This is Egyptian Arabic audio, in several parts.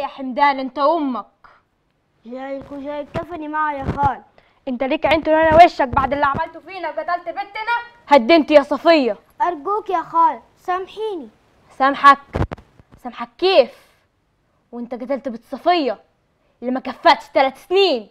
يا حمدان انت وامك جايك وجاي كفني معي يا خال انت ليك عين انا وشك بعد اللي عملته فينا وقتلت بنتنا هدنت يا صفيه ارجوك يا خال سامحيني سامحك سامحك كيف وانت قتلت بنت صفيه اللي ما كفتش ثلاث سنين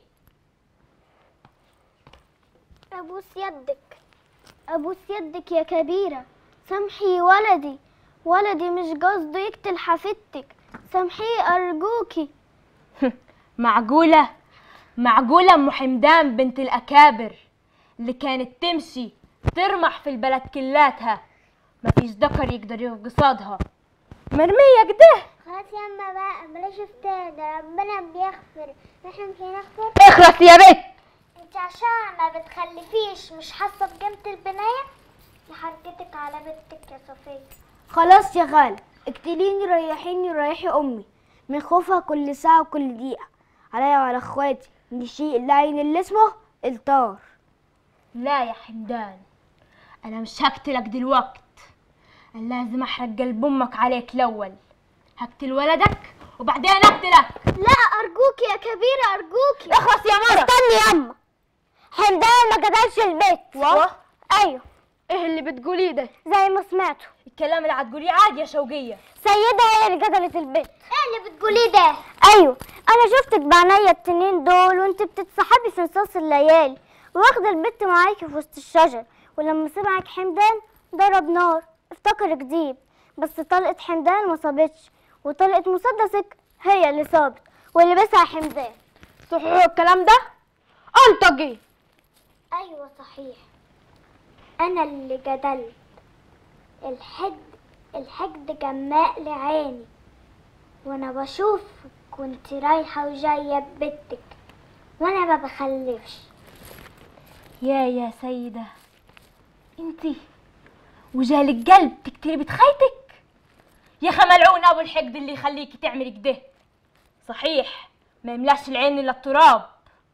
ابوس يدك ابوس يدك يا كبيرة سامحي ولدي ولدي مش قصده يقتل حفيدتك سامحيه ارجوكي معقولة معقولة ام حمدان بنت الأكابر اللي كانت تمشي ترمح في البلد كلاتها مفيش ذكر يقدر يقف قصادها مرمية كده خلاص يا اما بقى بلاش افتاء ده ربنا بيغفر احنا مش هنغفر اخرس يا بت انت عشان ما بتخلفيش مش حاسه بقيمه البنايه لحركتك على بنتك يا صفيه خلاص يا خال اقتليني ريحيني وريحي امي من خوفها كل ساعه وكل دقيقه عليا وعلى اخواتي من الشيء اللعين اللي اسمه الطار لا يا حمدان انا مش هقتلك دلوقت انا لازم احرق قلب امك عليك الاول هقتل ولدك وبعدين اقتلك لا ارجوكي يا كبيره ارجوكي اخلص يا مرة استني ياما حمدان ما قتلش البيت والله ايوه ايه اللي بتقوليه ده زي ما سمعته الكلام اللي هتقوليه عادي يا شوقية سيدة هي اللي قتلت البيت ايه اللي بتقوليه ده ايوه انا شفتك بعينيا التنين دول وانت بتتسحبي في نصاص الليالي واخده البت معاكي في وسط الشجر ولما سمعك حمدان ضرب نار افتكرك ديب بس طلقة حمدان ما صابتش وطلقة مسدسك هي اللي صابت ولبسها حمدان صحيح الكلام ده انطقي ايوه صحيح انا اللي جدلت الحد الحقد جماء لعيني وانا بشوفك كنت رايحه وجايه ببيتك وانا ما بخلفش يا يا سيدة انتي وجالك قلب تكتري بتخيتك يا اخي ملعون ابو الحقد اللي يخليكي تعملي كده صحيح ما يملاش العين الا التراب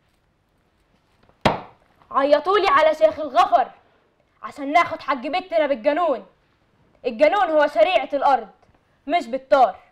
عيطولي على شيخ الغفر عشان ناخد حق بنتنا بالجنون الجنون هو شريعة الأرض مش بالطار